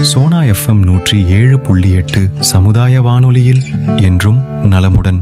Sona FM நூற்றி ஏழு புள்ளி எட்டு சமுதாய வானொலியில் என்றும் நலமுடன்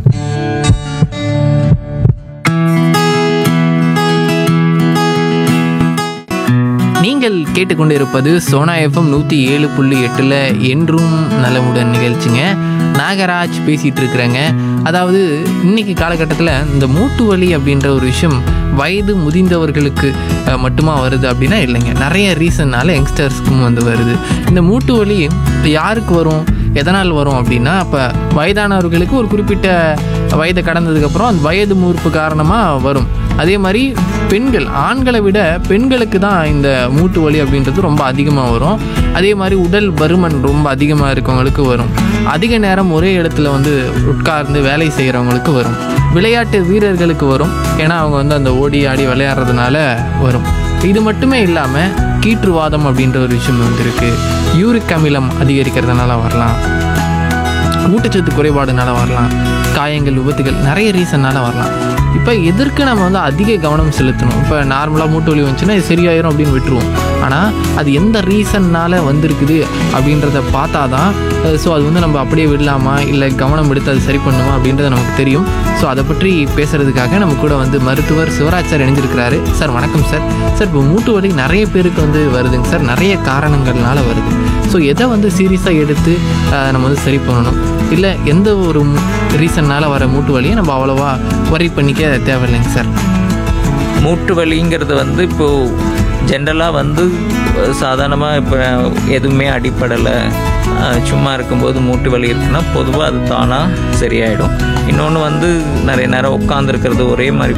நீங்கள் கேட்டுக்கொண்டிருப்பது சோனா எஃப்எம் நூற்றி ஏழு புள்ளி எட்டில் என்றும் நலமுடன் நிகழ்ச்சிங்க நாகராஜ் பேசிகிட்டு இருக்கிறேங்க அதாவது இன்னைக்கு காலகட்டத்தில் இந்த மூட்டு வலி அப்படின்ற ஒரு விஷயம் வயது முதிர்ந்தவர்களுக்கு அஹ், மட்டுமா வருது அப்படின்னா இல்லைங்க நிறைய ரீசன்னால யங்ஸ்டர்ஸ்க்கும் வந்து வருது இந்த மூட்டு வலி யாருக்கு வரும் எதனால் வரும் அப்படின்னா அப்போ வயதானவர்களுக்கு ஒரு குறிப்பிட்ட வயதை கடந்ததுக்கப்புறம் அந்த வயது மூர்ப்பு காரணமாக வரும் அதே மாதிரி பெண்கள் ஆண்களை விட பெண்களுக்கு தான் இந்த மூட்டு வலி அப்படின்றது ரொம்ப அதிகமாக வரும் அதே மாதிரி உடல் பருமன் ரொம்ப அதிகமாக இருக்கவங்களுக்கு வரும் அதிக நேரம் ஒரே இடத்துல வந்து உட்கார்ந்து வேலை செய்கிறவங்களுக்கு வரும் விளையாட்டு வீரர்களுக்கு வரும் ஏன்னா அவங்க வந்து அந்த ஓடி ஆடி விளையாடுறதுனால வரும் இது மட்டுமே இல்லாமல் கீற்றுவாதம் அப்படின்ற ஒரு விஷயம் வந்துருக்கு யூரிக் அமிலம் அதிகரிக்கிறதுனால வரலாம் ஊட்டச்சத்து குறைபாடுனால வரலாம் காயங்கள் விபத்துகள் நிறைய ரீசன்னால வரலாம் இப்போ எதற்கு நம்ம வந்து அதிக கவனம் செலுத்தணும் இப்போ நார்மலாக மூட்டு வலி வந்துச்சுன்னா இது சரியாயிரும் அப்படின்னு விட்டுருவோம் ஆனால் அது எந்த ரீசன்னால் வந்திருக்குது அப்படின்றத பார்த்தா தான் ஸோ அது வந்து நம்ம அப்படியே விடலாமா இல்லை கவனம் எடுத்து அது சரி பண்ணுமா அப்படின்றது நமக்கு தெரியும் ஸோ அதை பற்றி பேசுகிறதுக்காக நம்ம கூட வந்து மருத்துவர் சிவராஜ் சார் இணைஞ்சிருக்கிறாரு சார் வணக்கம் சார் சார் இப்போ மூட்டு வலி நிறைய பேருக்கு வந்து வருதுங்க சார் நிறைய காரணங்கள்னால வருது ஸோ எதை வந்து சீரியஸாக எடுத்து ஆஹ், நம்ம வந்து சரி பண்ணணும் இல்லை எந்த ஒரு ரீசன்னால் வர மூட்டு வலியை நம்ம அவ்வளோவா ஒரி பண்ணிக்க தேவையில்லைங்க சார் மூட்டு வலிங்கிறது வந்து இப்போது ஜென்ரலாக வந்து சாதாரணமாக இப்போ எதுவுமே அடிப்படலை சும்மா இருக்கும்போது மூட்டு வலி இருக்குன்னா பொதுவாக அது தானாக சரியாயிடும் இன்னொன்று வந்து நிறைய நேரம் உட்காந்துருக்கிறது ஒரே மாதிரி